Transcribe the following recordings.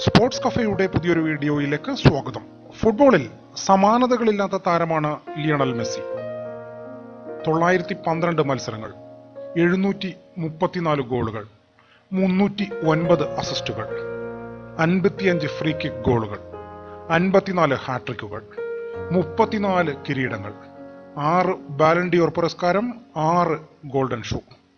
sports കഫയുടെ പുതിയൊരു വീഡിയോയിലേക്ക് സ്വാഗതം ഫുട്ബോളിൽ സമാനതകളില്ലാത്ത താരമാണ് ലിയണൽ മെസ്സി തൊള്ളായിരത്തി പന്ത്രണ്ട് മത്സരങ്ങൾ എഴുന്നൂറ്റി മുപ്പത്തിനാല് ഗോളുകൾ മുന്നൂറ്റി ഒൻപത് അസിസ്റ്റുകൾ അൻപത്തിയഞ്ച് ഫ്രീ കിക്ക് ഗോളുകൾ അൻപത്തിനാല് ഹാട്രിക്കുകൾ മുപ്പത്തിനാല് കിരീടങ്ങൾ ആറ് ബാലൻഡിയോർ പുരസ്കാരം ആറ് ഗോൾഡൻ ഷൂ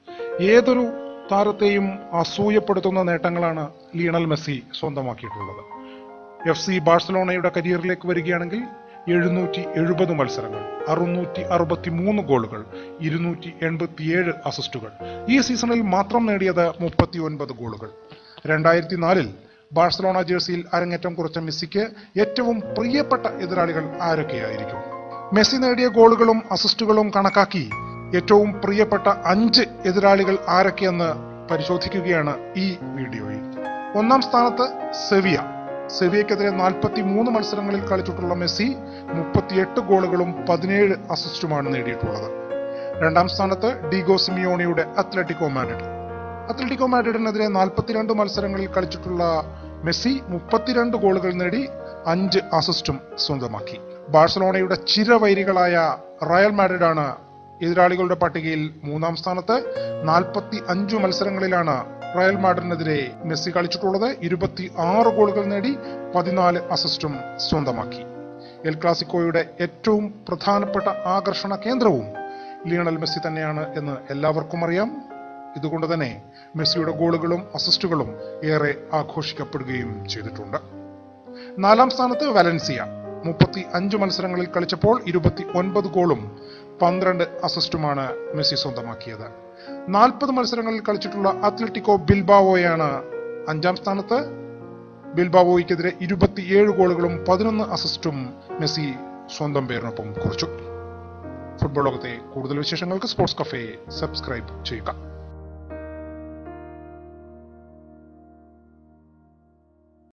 ഏതൊരു താരത്തെയും അസൂയപ്പെടുത്തുന്ന നേട്ടങ്ങളാണ് ലിയണൽ മെസ്സി സ്വന്തമാക്കിയിട്ടുള്ളത് എഫ് സി ബാഴ്സലോണയുടെ കരിയറിലേക്ക് വരികയാണെങ്കിൽ എഴുന്നൂറ്റി എഴുപത് മത്സരങ്ങൾ അറുന്നൂറ്റി അറുപത്തി മൂന്ന് ഗോളുകൾ ഇരുന്നൂറ്റി എൺപത്തിയേഴ് അസിസ്റ്റുകൾ ഈ സീസണിൽ മാത്രം നേടിയത് മുപ്പത്തി ഒൻപത് ഗോളുകൾ രണ്ടായിരത്തി നാലിൽ ബാഴ്സലോണ ജേഴ്സിയിൽ അരങ്ങേറ്റം കുറിച്ച മെസ്സിക്ക് ഏറ്റവും പ്രിയപ്പെട്ട എതിരാളികൾ ആരൊക്കെയായിരിക്കും മെസ്സി നേടിയ ഗോളുകളും അസിസ്റ്റുകളും കണക്കാക്കി ഏറ്റവും പ്രിയപ്പെട്ട അഞ്ച് എതിരാളികൾ ആരൊക്കെയെന്ന് പരിശോധിക്കുകയാണ് ഈ വീഡിയോയിൽ ഒന്നാം സ്ഥാനത്ത് സെവിയ സെവിയക്കെതിരെ നാൽപ്പത്തി മൂന്ന് മത്സരങ്ങളിൽ കളിച്ചിട്ടുള്ള മെസ്സി മുപ്പത്തിയെട്ട് ഗോളുകളും പതിനേഴ് അസിസ്റ്റുമാണ് നേടിയിട്ടുള്ളത് രണ്ടാം സ്ഥാനത്ത് ഡിഗോ സിമിയോണിയുടെ അത്ലറ്റിക്കോ മാഡ്രിഡ് അത്ലറ്റിക്കോ മാഡ്രിഡിനെതിരെ നാൽപ്പത്തിരണ്ട് മത്സരങ്ങളിൽ കളിച്ചിട്ടുള്ള മെസ്സി മുപ്പത്തിരണ്ട് ഗോളുകൾ നേടി അഞ്ച് അസിസ്റ്റും സ്വന്തമാക്കി ബാഴ്സലോണയുടെ ചിരവൈരികളായ റയൽ മാഡ്രിഡാണ് എതിരാളികളുടെ പട്ടികയിൽ മൂന്നാം സ്ഥാനത്ത് നാൽപ്പത്തി അഞ്ചു മത്സരങ്ങളിലാണ് റയൽ മാഡ്രിഡിനെതിരെ മെസ്സി കളിച്ചിട്ടുള്ളത് ഇരുപത്തി ആറ് ഗോളുകൾ നേടി പതിനാല് അസിസ്റ്റും സ്വന്തമാക്കി എൽ ക്ലാസിക്കോയുടെ ഏറ്റവും പ്രധാനപ്പെട്ട ആകർഷണ കേന്ദ്രവും ലിയണൽ മെസ്സി തന്നെയാണ് എന്ന് എല്ലാവർക്കും അറിയാം ഇതുകൊണ്ട് തന്നെ മെസ്സിയുടെ ഗോളുകളും അസിസ്റ്റുകളും ഏറെ ആഘോഷിക്കപ്പെടുകയും ചെയ്തിട്ടുണ്ട് നാലാം സ്ഥാനത്ത് വലൻസിയ മുപ്പത്തി അഞ്ച് മത്സരങ്ങളിൽ കളിച്ചപ്പോൾ ഇരുപത്തി ഒൻപത് ഗോളും പന്ത്രണ്ട് അസിസ്റ്റുമാണ് മെസ്സി സ്വന്തമാക്കിയത് നാൽപ്പത് മത്സരങ്ങളിൽ കളിച്ചിട്ടുള്ള അത്ലറ്റിക്കോ ബിൽബാവോയാണ് അഞ്ചാം സ്ഥാനത്ത് ബിൽബാവോയ്ക്കെതിരെ ഇരുപത്തിയേഴ് ഗോളുകളും പതിനൊന്ന് അസിസ്റ്റും മെസ്സി സ്വന്തം പേരിനൊപ്പം കുറിച്ചു ഫുട്ബോൾ ലോകത്തെ കൂടുതൽ വിശേഷങ്ങൾക്ക് സ്പോർട്സ് കഫേ സബ്സ്ക്രൈബ് ചെയ്യുക